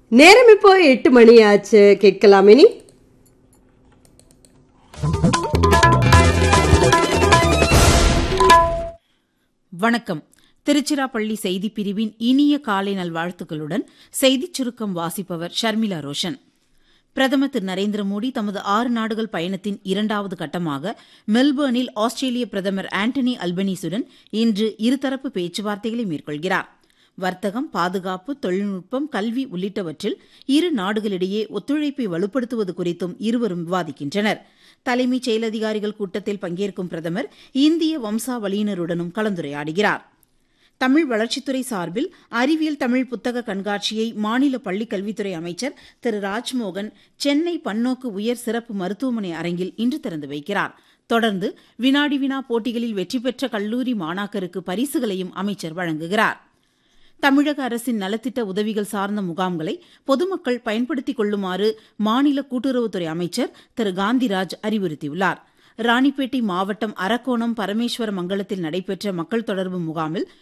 நேரம் இப்போ எட்டு மணி ஆச்சு கேட்கலாம் இனி வணக்கம் திருச்சிராப்பள்ளி செய்திப் பிரிவின் இனிய காலை நல்வாழ்த்துக்களுடன் செய்திச் சுருக்கம் வாசிப்பவர் ஷர்மிளா ரோஷன் பிரதமர் திரு நரேந்திர மோடி தமது ஆறு நாடுகள் பயணத்தின் இரண்டாவது கட்டமாக மெல்பர்னில் ஆஸ்திரேலிய பிரதமர் ஆண்டனி அல்பனீசுடன் இன்று இருதரப்பு பேச்சுவார்த்தைகளை மேற்கொள்கிறார் வர்த்தகம் பாதுகாப்பு தொழில்நுட்பம் கல்வி உள்ளிட்டவற்றில் இரு நாடுகளிடையே ஒத்துழைப்பை வலுப்படுத்துவது குறித்தும் இருவரும் விவாதிக்கின்றனர் தலைமைச் செயலதிகாரிகள் கூட்டத்தில் பங்கேற்கும் பிரதமர் இந்திய வம்சாவளியினருடனும் கலந்துரையாடுகிறார் தமிழ் வளர்ச்சித்துறை சார்பில் அறிவியல் தமிழ் புத்தக கண்காட்சியை மாநில பள்ளிக் கல்வித்துறை அமைச்சர் திரு ராஜ்மோகன் சென்னை பன்னோக்கு உயர் சிறப்பு மருத்துவமனை அரங்கில் இன்று திறந்து வைக்கிறார் தொடர்ந்து வினாடி வினா போட்டிகளில் வெற்றி பெற்ற கல்லூரி மாணாக்கருக்கு பரிசுகளையும் அமைச்சர் வழங்குகிறார் தமிழக அரசின் நலத்திட்ட உதவிகள் சார்ந்த முகாம்களை பொதுமக்கள் பயன்படுத்திக் கொள்ளுமாறு மாநில கூட்டுறவுத்துறை அமைச்சர் திரு காந்திராஜ் அறிவுறுத்தியுள்ளார் ராணிப்பேட்டை மாவட்டம் அரக்கோணம் பரமேஸ்வர மங்கலத்தில் நடைபெற்ற மக்கள் தொடர்பு முகாமில்